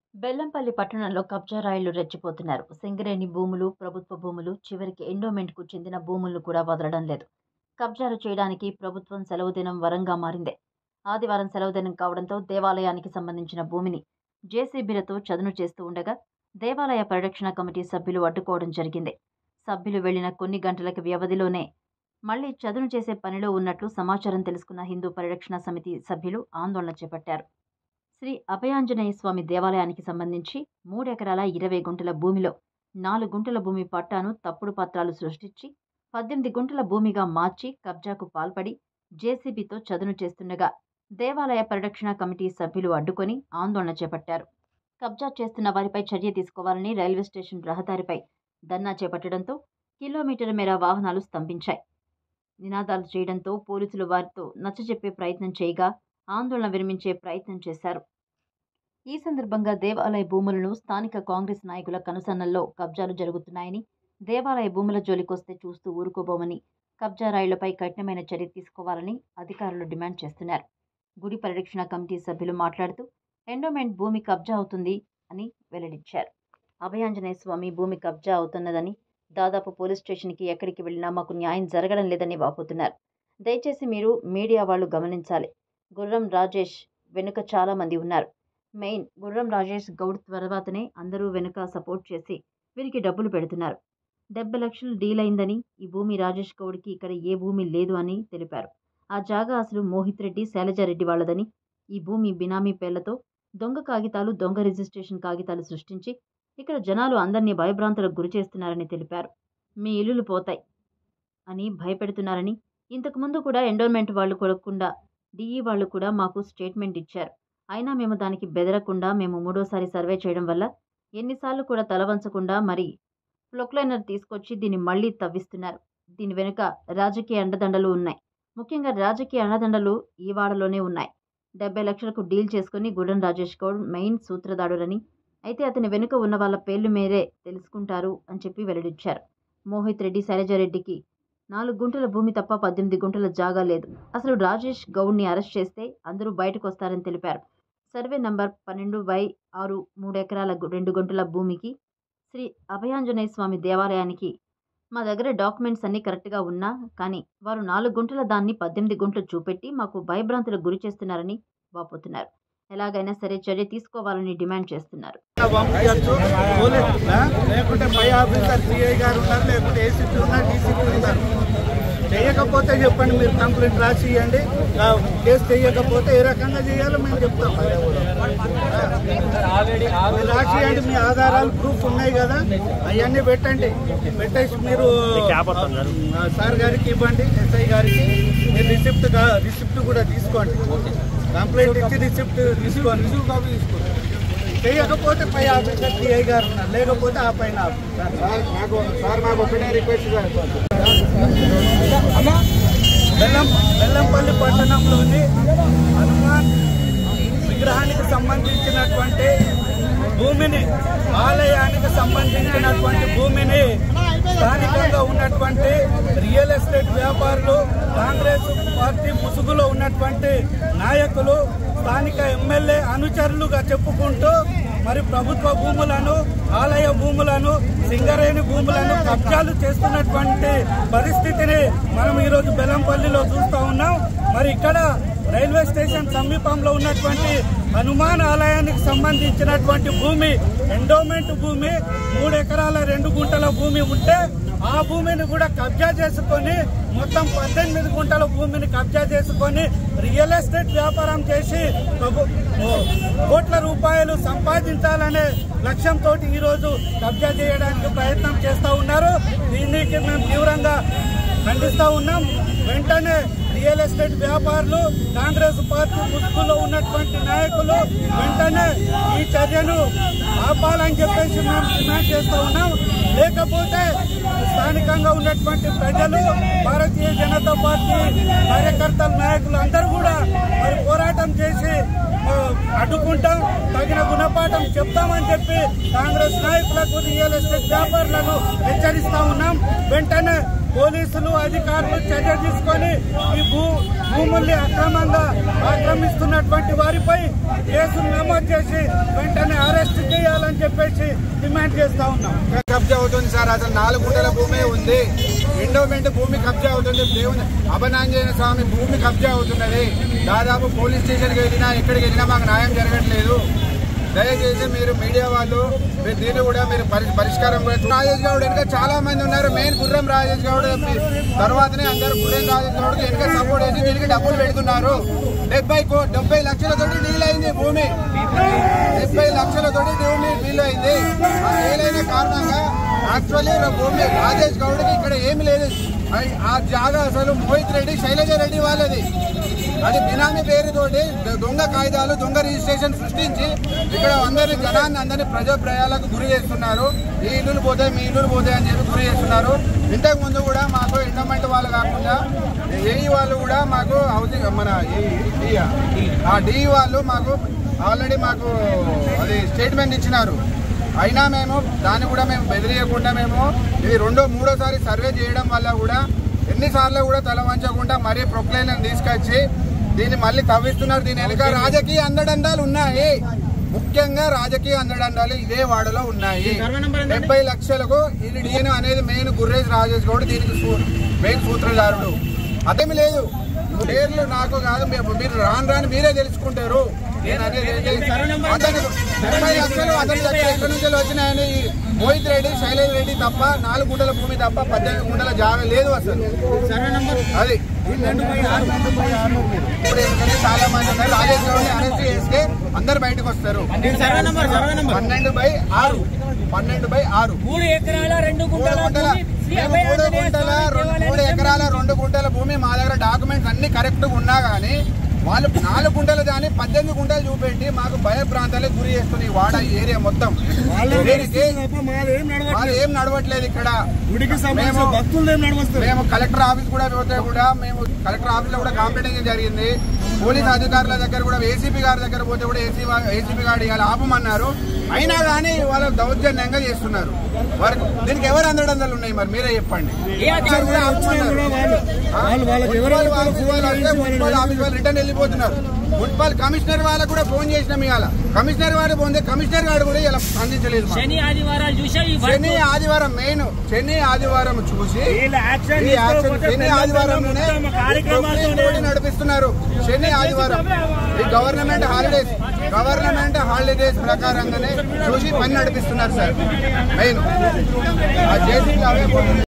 బెల్లంపల్లి పట్టణంలో కబ్జా రాయుళ్లు రెచ్చిపోతున్నారు సింగరేణి భూములు ప్రభుత్వ భూములు చివరికి ఎండోమెంట్కు చెందిన భూములను కూడా వదలడం లేదు కబ్జాలు చేయడానికి ప్రభుత్వం సెలవు దినం వరంగా మారింది ఆదివారం సెలవు దినం కావడంతో దేవాలయానికి సంబంధించిన భూమిని జేసీబీలతో చదును చేస్తూ ఉండగా దేవాలయ పరిరక్షణ కమిటీ సభ్యులు అడ్డుకోవడం జరిగింది సభ్యులు వెళ్లిన కొన్ని గంటల వ్యవధిలోనే మళ్లీ చదును చేసే పనిలో ఉన్నట్లు సమాచారం తెలుసుకున్న హిందూ పరిరక్షణ సమితి సభ్యులు ఆందోళన చేపట్టారు శ్రీ అభయాంజనేయ స్వామి దేవాలయానికి సంబంధించి మూడెకరాల ఇరవై గుంటల భూమిలో నాలుగు గుంటల భూమి పట్టాను తప్పుడు పత్రాలు సృష్టించి పద్దెనిమిది గుంటల భూమిగా మార్చి కబ్జాకు పాల్పడి జేసీబీతో చదును చేస్తుండగా దేవాలయ పరిరక్షణ కమిటీ సభ్యులు అడ్డుకొని ఆందోళన చేపట్టారు కబ్జా చేస్తున్న వారిపై చర్య తీసుకోవాలని రైల్వే స్టేషన్ రహదారిపై ధర్నా చేపట్టడంతో కిలోమీటర్ మేర వాహనాలు స్తంభించాయి నినాదాలు చేయడంతో పోలీసులు వారితో నచ్చజెప్పే ప్రయత్నం చేయగా ఆందోళన విరమించే ప్రయత్నం చేశారు ఈ సందర్భంగా దేవాలయ భూములను స్థానిక కాంగ్రెస్ నాయకుల కనుసన్నల్లో కబ్జాలు జరుగుతున్నాయని దేవాలయ భూముల జోలికొస్తే చూస్తూ ఊరుకోబోమని కబ్జా రాయులపై కఠినమైన చర్య తీసుకోవాలని అధికారులు డిమాండ్ చేస్తున్నారు గుడి పరిరక్షణ కమిటీ సభ్యులు మాట్లాడుతూ ఎండోమెంట్ భూమి కబ్జా అవుతుంది అని వెల్లడించారు అభయాంజనేయ స్వామి భూమి కబ్జా అవుతున్నదని దాదాపు పోలీస్ స్టేషన్కి ఎక్కడికి వెళ్ళినా మాకు న్యాయం జరగడం లేదని వాపోతున్నారు దయచేసి మీరు మీడియా వాళ్ళు గమనించాలి గుర్రం రాజేష్ వెనుక చాలా మంది ఉన్నారు మెయిన్ గుర్రం రాజేష్ గౌడ్ తర్వాతనే అందరూ వెనుక సపోర్ట్ చేసి వీరికి డబ్బులు పెడుతున్నారు డెబ్బై లక్షలు డీల్ అయిందని ఈ భూమి రాజేష్ గౌడ్కి ఇక్కడ ఏ భూమి లేదు అని తెలిపారు ఆ జాగా అసలు మోహిత్ రెడ్డి శైలజారెడ్డి వాళ్ళదని ఈ భూమి బినామీ పేర్లతో దొంగ కాగితాలు దొంగ రిజిస్ట్రేషన్ కాగితాలు సృష్టించి ఇక్కడ జనాలు అందరినీ భయభ్రాంతులకు గురి చేస్తున్నారని తెలిపారు మీ ఇల్లులు పోతాయి అని భయపెడుతున్నారని ఇంతకుముందు కూడా ఎండోర్మెంట్ వాళ్ళు కొడకుండా డిఈ వాళ్ళు కూడా మాకు స్టేట్మెంట్ ఇచ్చారు అయినా మేము దానికి బెదరకుండా మేము మూడోసారి సర్వే చేయడం వల్ల ఎన్నిసార్లు కూడా తలవంచకుండా మరి ప్రొక్లైనర్ తీసుకొచ్చి దీన్ని మళ్ళీ తవ్విస్తున్నారు దీని వెనుక రాజకీయ అండదండలు ఉన్నాయి ముఖ్యంగా రాజకీయ అండదండలు ఈ వాడలోనే ఉన్నాయి డెబ్బై లక్షలకు డీల్ చేసుకుని గుడన్ రాజేష్ గౌడ్ మెయిన్ సూత్రధారుడని అయితే అతని వెనుక ఉన్న వాళ్ళ పేర్లు మీరే తెలుసుకుంటారు అని చెప్పి వెల్లడించారు మోహిత్ రెడ్డి శైలజారెడ్డికి నాలుగు గుంటల భూమి తప్ప పద్దెనిమిది గుంటల జాగా లేదు అసలు రాజేష్ గౌడ్ని అరెస్ట్ చేస్తే అందరూ బయటకు వస్తారని తెలిపారు సర్వే నంబర్ పన్నెండు బై ఆరు మూడు ఎకరాల గు- రెండు గుంటల భూమికి శ్రీ అభయాంజనేయ స్వామి దేవాలయానికి మా దగ్గర డాక్యుమెంట్స్ అన్నీ కరెక్ట్గా ఉన్నా కానీ వారు నాలుగు గుంటల దాన్ని పద్దెనిమిది గుంటలు చూపెట్టి మాకు భయభ్రాంతులకు గురి చేస్తున్నారని వాపోతున్నారు ఎలాగైనా సరే చర్య తీసుకోవాలని డిమాండ్ చేస్తున్నారు పంపించచ్చు పోలీస్ లేకుంటే పై ఆఫీసర్ సిఐ గారు ఉన్నారు లేకుంటే ఏసీపీ ఉన్నారు డీసీపీ ఉన్నారు చేయకపోతే చెప్పండి మీరు కంప్లైంట్ రాసి ఇవ్వండి ఆ, కేసు చేయకపోతే ఏ రకంగా చేయాలో మేము చెప్తాం మీరు రాసి ఇవ్వండి మీ ఆధారాలు ప్రూఫ్ ఉన్నాయి కదా అవన్నీ పెట్టండి పెట్టేసి మీరు ఆ, సార్ గారికి ఇవ్వండి ఎస్ఐ గారికి మీరు రిసిప్ట్ రిసిప్ట్ కూడా తీసుకోండి కంప్లైంట్ ఇచ్చి రిసిప్ట్ తీసుకోండి చేయకపోతే పై ఆఫీసర్ సిఐ గారు ఉన్నారు లేకపోతే ఆ పైన ఆఫీసర్ నాకు సార్ నాకు ఒకటే రిక్వెస్ట్ బెల్లం బెల్లంపల్లి పట్టణంలోని హనుమాన్ విగ్రహానికి సంబంధించినటువంటి భూమిని ఆలయానికి సంబంధించినటువంటి భూమిని స్థానికంగా ఉన్నటువంటి రియల్ ఎస్టేట్ వ్యాపారులు కాంగ్రెస్ పార్టీ ముసుగులో ఉన్నటువంటి నాయకులు స్థానిక ఎమ్మెల్యే అనుచరులుగా చెప్పుకుంటూ మరి ప్రభుత్వ భూములను ఆలయ భూములను సింగరేణి భూములను కబ్జాలు చేస్తున్నటువంటి పరిస్థితిని మనం ఈరోజు బెల్లంపల్లిలో చూస్తూ ఉన్నాం మరి ఇక్కడ రైల్వే స్టేషన్ సమీపంలో ఉన్నటువంటి హనుమాన్ ఆలయానికి సంబంధించినటువంటి భూమి ఎండోమెంట్ భూమి మూడు ఎకరాల రెండు గుంటల భూమి ఉంటే ఆ భూమిని కూడా కబ్జా చేసుకొని మొత్తం పద్దెనిమిది గుంటల భూమిని కబ్జా చేసుకొని రియల్ ఎస్టేట్ వ్యాపారం చేసి ప్రభు- ఓ కోట్ల రూపాయలు సంపాదించాలనే లక్ష్యంతో ఈ రోజు కబ్జా చేయడానికి ప్రయత్నం చేస్తూ ఉన్నారు దీనికి మేము తీవ్రంగా ఖండిస్తూ ఉన్నాం వెంటనే రియల్ ఎస్టేట్ వ్యాపారులు కాంగ్రెస్ పార్టీ ముసుగులో ఉన్నటువంటి నాయకులు వెంటనే ఈ చర్యను ఆపాలని చెప్పేసి మేము డిమాండ్ చేస్తూ ఉన్నాం లేకపోతే స్థానికంగా ఉన్నటువంటి ప్రజలు భారతీయ జనతా పార్టీ కార్యకర్తల నాయకులు అందరూ కూడా మరి పోరాటం చేసి ఆ, అడ్డుకుంటాం తగిన గుణపాఠం చెప్తామని చెప్పి కాంగ్రెస్ నాయకులకు రియల్ ఎస్టేట్ వ్యాపారులను హెచ్చరిస్తా ఉన్నాం వెంటనే పోలీసులు అధికారులు చర్య తీసుకొని ఈ భూ భూముల్ని అక్రమంగా ఆక్రమిస్తున్నటువంటి వారిపై కేసులు నమోదు చేసి వెంటనే అరెస్ట్ చెప్పేసి డిమాండ్ చేస్తా ఉన్నాం కబ్జా అవుతుంది సార్ అసలు నాలుగు గుంటల భూమి ఉంది ఎండోమెంట్ భూమి కబ్జా అవుతుంది దేవుని అభనాంజన స్వామి భూమి కబ్జా అవుతున్నది దాదాపు పోలీస్ స్టేషన్కి వెళ్ళినా ఎక్కడికి వెళ్ళినా మాకు న్యాయం జరగట్లేదు దయచేసి మీరు మీడియా వాళ్ళు మీరు దీన్ని కూడా మీరు పరి- పరిష్కారం కూడా చూ- రాజేష్ గౌడ్ వెనుక చాలా మంది ఉన్నారు మెయిన్ గుర్రం రాజేష్ గౌడ్ మీ- తర్వాతనే అందరు గుర్రం రాజేష్ గౌడ్ వెనుక సపోర్ట్ చేసి దీనికి డబ్బులు పెడుతున్నారు డెబ్బై కో డెబ్బై లక్షలతోటి డీల్ అయింది భూమి డెబ్బై లక్షలతోటి భూమి డీల్ అయింది ఆ డీల్ అయిన కారణంగా యాక్చువల్లీ భూమి రాజేష్ గౌడ్కి ఇక్కడ ఏమి లేదు ఆ- ఆ జాగా అసలు మోహిత్ రెడ్డి శైలజ రెడ్డి వాళ్ళది అది బినామీ పేరుతోటి దొంగ కాగితాలు దొంగ రిజిస్ట్రేషన్ సృష్టించి ఇక్కడ అందరి జనాన్ని అందరినీ ప్రజాప్రయాలకు గురి చేస్తున్నారు ఈ ఇల్లులు పోతాయి మీ ఇల్లులు పోతాయి అని చెప్పి గురి చేస్తున్నారు ఇంతకు ముందు కూడా మాకు ఎండోమెంట్ వాళ్ళు కాకుండా ఏఈ వాళ్ళు కూడా మాకు హౌసింగ్ మన ఈ- ఈ- ఆ డిఈ వాళ్ళు మాకు ఆల్రెడీ మాకు అది స్టేట్మెంట్ ఇచ్చినారు అయినా మేము దాన్ని కూడా మేము బెదిరియకుండా మేము ఇది రెండో మూడోసారి సర్వే చేయడం వల్ల కూడా ఎన్నిసార్లు కూడా తల వంచకుండా మరీ ప్రొక్లైన్ తీసుకొచ్చి దీన్ని మళ్ళీ తవ్విస్తున్నారు దీని వెనుక రాజకీయ అందడండాలు ఉన్నాయి ముఖ్యంగా రాజకీయ అందడండాలు ఇదే వాడలో ఉన్నాయి డెబ్బై లక్షలకు ఇది నేను అనేది మెయిన్ గుర్రేజ్ రాజేష్ గౌడ్ దీనికి సూ- మెయిన్ సూత్రధారుడు అదేమి లేదు పేర్లు నాకు కాదు మీరు మీరు రాను రాని మీరే తెలుసుకుంటారు నేను అనేది ఏంటి? అతను డెబ్బై లక్షలు అతని దగ్గర ఎక్కడి నుంచి వచ్చినాయని ఈ మోహిత్ రెడ్డి శైలేష్ రెడ్డి తప్ప నాలుగు గుంటల భూమి తప్ప పద్దెనిమిది గుంటల జాగా లేదు అసలు అది ఇప్పుడు ఏంటంటే చాలా మంది ఉన్నారు రాజేష్ గౌడ్ని అరెస్ట్ చేస్తే అందరు బయటకు వస్తారు పన్నెండు బై ఆరు పన్నెండు బై ఆరు మూడు ఎకరాల రెండు మూడు గుంటల గుంటల భూమి శ్రీ మేము అభయ మూడు ఆంజనేయ గుంటల స్వామి రెండు మూడు దేవాలయానికి ఎకరాల రెండు గుంటల భూమి మా దగ్గర డాక్యుమెంట్స్ అన్ని కరెక్ట్ గా ఉన్నా గానీ వాళ్ళు నాలుగు గుంటలు దాన్ని పద్దెనిమిది గుంటలు చూపెట్టి మాకు భయ ప్రాంతాలకు గురి చేస్తుంది ఈ వాడ ఈ ఏరియా మొత్తం దీనికి వాళ్ళు ఏం నడవట్లేదు ఇక్కడ గుడికి మేము సంబంధించిన భక్తులు ఏం నడవస్తారు మేము కలెక్టర్ ఆఫీస్ కూడా పోతే కూడా మేము కలెక్టర్ ఆఫీస్ లో కూడా కంప్లైంట్ జరిగింది పోలీస్ అధికారుల దగ్గర కూడా ఏసీపీ గారి దగ్గర పోతే కూడా ఏసీ ఏసీపీ గారు ఇవాళ ఆపమన్నారు అయినా కానీ వాళ్ళు దౌర్జన్యంగా చేస్తున్నారు వారికి దీనికి ఎవరు అందడందలు ఉన్నాయి మరి మీరే చెప్పండి ఏ అధికారి కూడా ఆపమన్నారు. ఆ? వాళ్ళు వాళ్ళకి ఎవరు మున్సిపల్ అడుగుతారో ఆఫీస్ ఫోన్ వాళ్ళు వస్తే చేసి మున్సిపల్ ఆఫీస్ వాళ్ళు రిటర్న్ వెళ్ళిపోతున్నారు మున్సిపల్ కమిషనర్ వాళ్ళకు కూడా ఫోన్ చేసినాం ఇవాళ కమిషనర్ వాడు పోతే కమిషనర్ గారు కూడా ఇలా స్పందించలేదు మాకు. శని ఆదివారాలు చూసా ఈ వర్క్ శని ఆదివారం మెయిన్ శని ఆదివారం చూసి వీళ్ళు యాక్షన్ ఈ యాక్షన్ తీసుకోకపోతే శని పెద్ద ఆదివారంలోనే మొత్తం కార్యక్రమాలతోనే ప్రొక్లైన్ నడిపిస్తున్నారు శని ఆదివారం ఈ గవర్నమెంట్ హాలిడేస్ గవర్నమెంట్ హాలిడేస్ ప్రకారంగానే చూసి పని నడిపిస్తున్నారు సార్ మెయిన్ ఆ జేసీ అవే పోతుంది